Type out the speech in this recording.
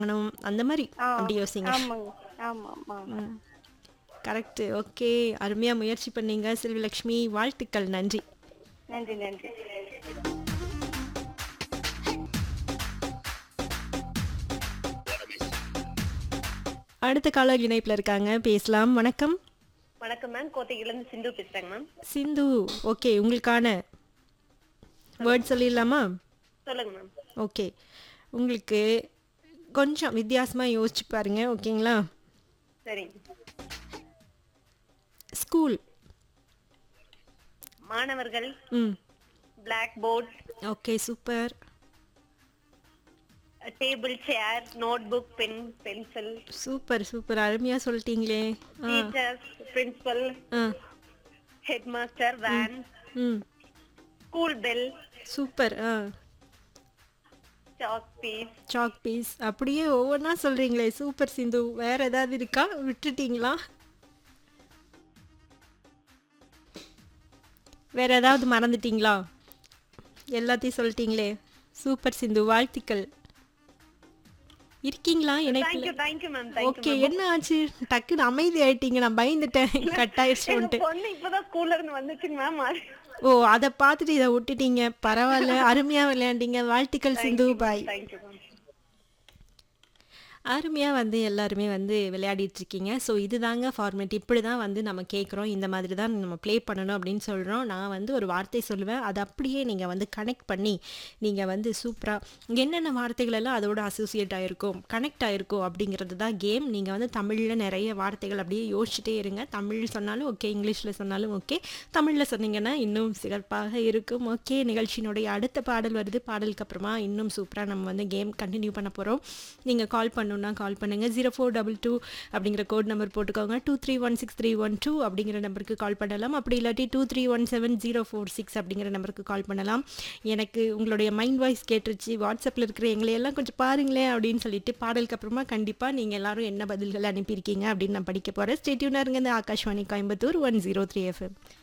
வாங்கணும் அந்த மாதிரி ஆ, அப்படி யோசிங்க ஆமாங்க ஆமா ஆமா கரெக்ட் ஓகே அருமையா முயற்சி பண்ணீங்க செல்விலக்ஷ்மி வாழ்த்துக்கள் நன்றி நன்றி நன்றி அடுத்த காலர் இணைப்புல இருக்காங்க பேசலாம் வணக்கம் வணக்கம் மேம் கோத்தகிரிலேருந்து சிந்து பேசுறேங்க மேம் சிந்து ஓகே உங்களுக்கான வேர்ட் சொல்லிடலாமா சொல்லுங்க மேம் ஓகே உங்களுக்கு கொஞ்சம் வித்தியாசமா யோசிச்சு பாருங்க ஓகேங்களா சரிங்க ஸ்கூல் மாணவர்கள் hmm blackboard okay super table chair notebook pen pencil super super அருமையா சொல்லிட்டீங்களே ah teachers principal ah headmaster van hmm school bell super ah chalk piece chalk piece அப்படியே ஒவ்வொன்றா சொல்றீங்களே சூப்பர் சிந்து வேற ஏதாவது இருக்கா விட்டுட்டீங்களா வேற ஏதாவது மறந்துட்டீங்களா எல்லாத்தையும் சொல்லிட்டீங்களே சூப்பர் சிந்து வாழ்த்துக்கள் இருக்கீங்களா எனக்கு thank you thank you ma'am thank you okay என்ன ஆச்சு டக்குன்னு அமைதி ஆயிட்டீங்க நான் பயந்துட்டேன் கட் ஆயிடுச்சுன்ட்டு பொண்ணு இப்பதான் ஸ்கூல்ல இருந்து வந்துச்சுங்க மேம் ஓ அதை பார்த்துட்டு இதை விட்டுட்டீங்க பரவாயில்ல அருமையா விளையாண்டீங்க வாழ்த்துக்கள் சிந்து பாய் தேங்க்யூ மேம் அருமையாக வந்து எல்லாருமே வந்து விளையாடிட்டு இருக்கீங்க ஸோ இதுதாங்க ஃபார்மேட் இப்படி தான் வந்து நம்ம கேட்குறோம் இந்த மாதிரி தான் நம்ம ப்ளே பண்ணணும் அப்படின்னு சொல்கிறோம் நான் வந்து ஒரு வார்த்தை சொல்லுவேன் அதை அப்படியே நீங்கள் வந்து கனெக்ட் பண்ணி நீங்கள் வந்து சூப்பராக என்னென்ன வார்த்தைகள் எல்லாம் அதோட அசோசியேட் ஆகிருக்கும் கனெக்ட் ஆகிருக்கும் அப்படிங்கிறது தான் கேம் நீங்கள் வந்து தமிழில் நிறைய வார்த்தைகள் அப்படியே யோசிச்சுட்டே இருங்க தமிழ் சொன்னாலும் ஓகே இங்கிலீஷில் சொன்னாலும் ஓகே தமிழில் சொன்னீங்கன்னா இன்னும் சிறப்பாக இருக்கும் ஓகே நிகழ்ச்சியினுடைய அடுத்த பாடல் வருது பாடலுக்கு அப்புறமா இன்னும் சூப்பராக நம்ம வந்து கேம் கண்டினியூ பண்ண போகிறோம் நீங்கள் கால் பண்ணணுன்னா கால் பண்ணுங்கள் ஜீரோ ஃபோர் டபுள் டூ அப்படிங்கிற கோட் நம்பர் போட்டுக்கோங்க two three one six three one two அப்படிங்கிற நம்பருக்கு கால் பண்ணலாம் அப்படி இல்லாட்டி two three one seven zero four six அப்படிங்கிற நம்பருக்கு கால் பண்ணலாம் எனக்கு உங்களுடைய மைண்ட் வாய்ஸ் கேட்டுருச்சு வாட்ஸ்அப்பில் இருக்கிற எங்களை எல்லாம் கொஞ்சம் பாருங்களேன் அப்படின்னு சொல்லிட்டு பாடலுக்கு அப்புறமா கண்டிப்பாக நீங்கள் எல்லாரும் என்ன பதில்கள் அனுப்பியிருக்கீங்க அப்படின்னு நான் படிக்க போகிறேன் ஸ்டேட்யூனாக இருங்க இந்த Akashvani Coimbatore one zero three FM